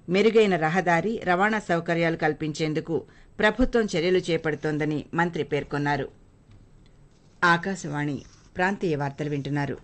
మెరుగైన రహదారి రవాణా సౌకర్యాలు కల్పించేందుకు ప్రభుత్వం చర్యలు చేపడుతోందని మంత్రి పేర్కొన్నారు ఆకాశవాణి ప్రాంతీయ వార్తలు వింటున్నారు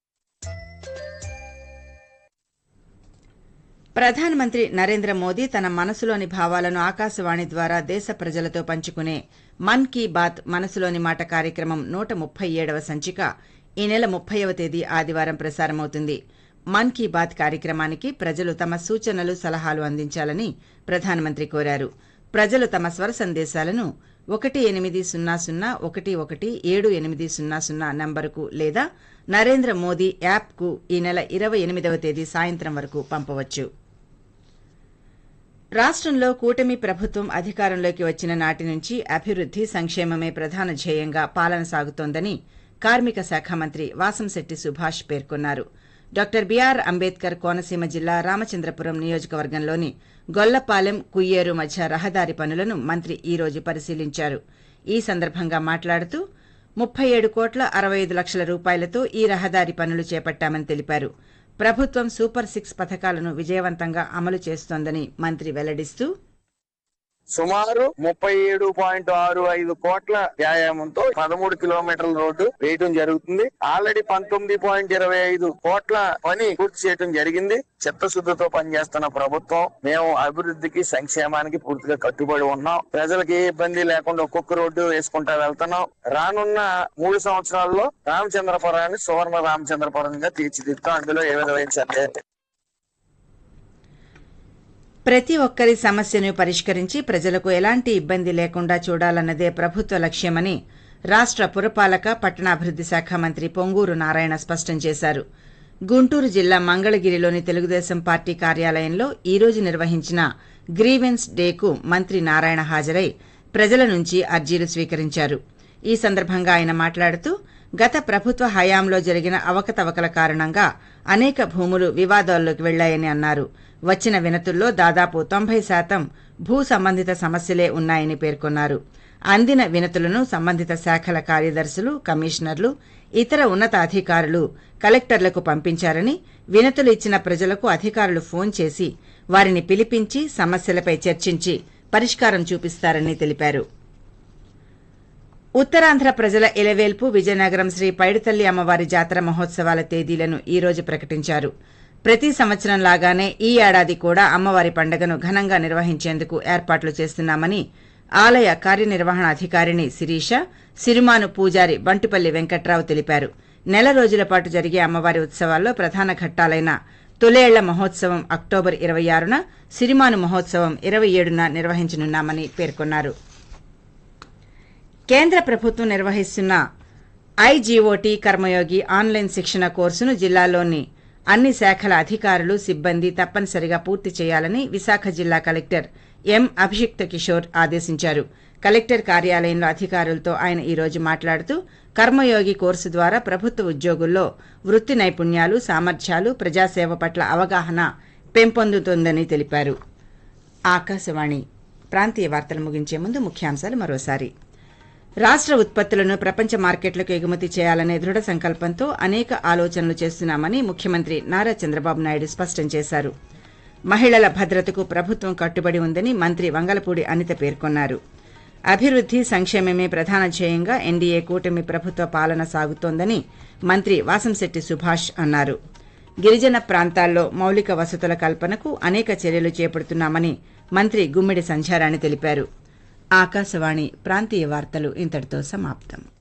ప్రధానమంత్రి నరేంద్ర మోదీ తన మనసులోని భావాలను ఆకాశవాణి ద్వారా దేశ ప్రజలతో పంచుకునే మన్ కీ బాత్ మనసులోని మాట కార్యక్రమం నూట ముప్పై ఏడవ సంచిక ఈ నెల ముప్పైవ తేదీ ఆదివారం ప్రసారమవుతుంది మన్ కీ బాత్ కార్యక్రమానికి ప్రజలు తమ సూచనలు సలహాలు అందించాలని ప్రధానమంత్రి కోరారు ప్రజలు తమ స్వర సందేశాలను ఒకటి ఎనిమిది సున్నా సున్నా ఒకటి ఒకటి ఏడు ఎనిమిది సున్నా సున్నా నంబరుకు లేదా నరేంద్ర మోదీ యాప్కు ఈ నెల ఇరవై ఎనిమిదవ తేదీ సాయంత్రం వరకు పంపవచ్చు రాష్ట్రంలో కూటమి ప్రభుత్వం అధికారంలోకి వచ్చిన నాటి నుంచి అభివృద్ది సంక్షేమమే ప్రధాన ధ్యేయంగా పాలన సాగుతోందని కార్మిక శాఖ మంత్రి వాసంశెట్టి సుభాష్ పేర్కొన్నారు డాక్టర్ బీఆర్ అంబేద్కర్ కోనసీమ జిల్లా రామచంద్రపురం నియోజకవర్గంలోని గొల్లపాలెం కుయ్యేరు మధ్య రహదారి పనులను మంత్రి ఈ రోజు పరిశీలించారు ఈ సందర్భంగా మాట్లాడుతూ ముప్పై ఏడు కోట్ల అరవై ఐదు లక్షల రూపాయలతో ఈ రహదారి పనులు చేపట్టామని తెలిపారు ప్రభుత్వం సూపర్ సిక్స్ పథకాలను విజయవంతంగా అమలు చేస్తోందని మంత్రి వెల్లడిస్తూ సుమారు ముప్పై ఏడు పాయింట్ ఆరు ఐదు కోట్ల వ్యాయామంతో పదమూడు కిలోమీటర్ల రోడ్డు వేయటం జరుగుతుంది ఆల్రెడీ పంతొమ్మిది పాయింట్ ఇరవై ఐదు కోట్ల పని పూర్తి చేయడం జరిగింది చిత్తశుద్ధితో పనిచేస్తున్న ప్రభుత్వం మేము అభివృద్ధికి సంక్షేమానికి పూర్తిగా కట్టుబడి ఉన్నాం ప్రజలకు ఏ ఇబ్బంది లేకుండా ఒక్కొక్క రోడ్డు వేసుకుంటా వెళ్తున్నాం రానున్న మూడు సంవత్సరాల్లో రామచంద్రపురాన్ని సువర్ణ రామచంద్రపురంగా తీర్చిదిద్దాం అందులో ఏ విధమైన సందేహం ప్రతి ఒక్కరి సమస్యను పరిష్కరించి ప్రజలకు ఎలాంటి ఇబ్బంది లేకుండా చూడాలన్నదే ప్రభుత్వ లక్ష్యమని రాష్ట్ర పురపాలక పట్టణాభివృద్ది శాఖ మంత్రి పొంగూరు నారాయణ స్పష్టం చేశారు గుంటూరు జిల్లా మంగళగిరిలోని తెలుగుదేశం పార్టీ కార్యాలయంలో ఈ రోజు నిర్వహించిన గ్రీవెన్స్ డేకు మంత్రి నారాయణ హాజరై ప్రజల నుంచి అర్జీలు స్వీకరించారు ఈ సందర్భంగా ఆయన మాట్లాడుతూ గత ప్రభుత్వ హయాంలో జరిగిన అవకతవకల కారణంగా అనేక భూములు వివాదాల్లోకి వెళ్లాయని అన్నారు వచ్చిన వినతుల్లో దాదాపు తొంభై శాతం భూ సంబంధిత సమస్యలే ఉన్నాయని పేర్కొన్నారు అందిన వినతులను సంబంధిత శాఖల కార్యదర్శులు కమిషనర్లు ఇతర ఉన్నత అధికారులు కలెక్టర్లకు పంపించారని వినతులు ఇచ్చిన ప్రజలకు అధికారులు ఫోన్ చేసి వారిని పిలిపించి సమస్యలపై చర్చించి పరిష్కారం చూపిస్తారని తెలిపారు ఉత్తరాంధ్ర ప్రజల ఇలవేల్పు విజయనగరం శ్రీ పైడితల్లి అమ్మవారి జాతర మహోత్సవాల తేదీలను ఈ రోజు ప్రకటించారు ప్రతి సంవత్సరం లాగానే ఈ ఏడాది కూడా అమ్మవారి పండుగను ఘనంగా నిర్వహించేందుకు ఏర్పాట్లు చేస్తున్నామని ఆలయ కార్యనిర్వహణ అధికారిణి శిరీష సిరిమాను పూజారి బంటుపల్లి వెంకట్రావు తెలిపారు నెల రోజుల పాటు జరిగే అమ్మవారి ఉత్సవాల్లో ప్రధాన ఘట్టాలైన తొలేళ్ల మహోత్సవం అక్టోబర్ ఇరవై ఆరున సిరిమాను మహోత్సవం ఇరవై ఏడున నిర్వహించనున్నామని పేర్కొన్నారు కేంద్ర ప్రభుత్వం నిర్వహిస్తున్న ఐజీఓటీ కర్మయోగి ఆన్లైన్ శిక్షణ కోర్సును జిల్లాలోని అన్ని శాఖల అధికారులు సిబ్బంది తప్పనిసరిగా పూర్తి చేయాలని విశాఖ జిల్లా కలెక్టర్ ఎం అభిషిక్త కిషోర్ ఆదేశించారు కలెక్టర్ కార్యాలయంలో అధికారులతో ఆయన ఈ రోజు మాట్లాడుతూ కర్మయోగి కోర్సు ద్వారా ప్రభుత్వ ఉద్యోగుల్లో వృత్తి నైపుణ్యాలు సామర్థ్యాలు ప్రజాసేవ పట్ల అవగాహన పెంపొందుతోందని తెలిపారు ఆకాశవాణి ప్రాంతీయ వార్తలు ముగించే ముందు ముఖ్యాంశాలు మరోసారి రాష్ట్ర ఉత్పత్తులను ప్రపంచ మార్కెట్లకు ఎగుమతి చేయాలనే దృఢ సంకల్పంతో అనేక ఆలోచనలు చేస్తున్నామని ముఖ్యమంత్రి నారా చంద్రబాబు నాయుడు స్పష్టం చేశారు మహిళల భద్రతకు ప్రభుత్వం కట్టుబడి ఉందని మంత్రి వంగలపూడి అనిత పేర్కొన్నారు అభివృద్ది సంక్షేమమే ప్రధాన ధ్యేయంగా ఎన్డీఏ కూటమి ప్రభుత్వ పాలన సాగుతోందని మంత్రి వాసంశెట్టి సుభాష్ అన్నారు గిరిజన ప్రాంతాల్లో మౌలిక వసతుల కల్పనకు అనేక చర్యలు చేపడుతున్నామని మంత్రి గుమ్మిడి సంధ్యారాణి తెలిపారు ఆకాశవాణి ప్రాంతీయ వార్తలు ఇంతటితో సమాప్తం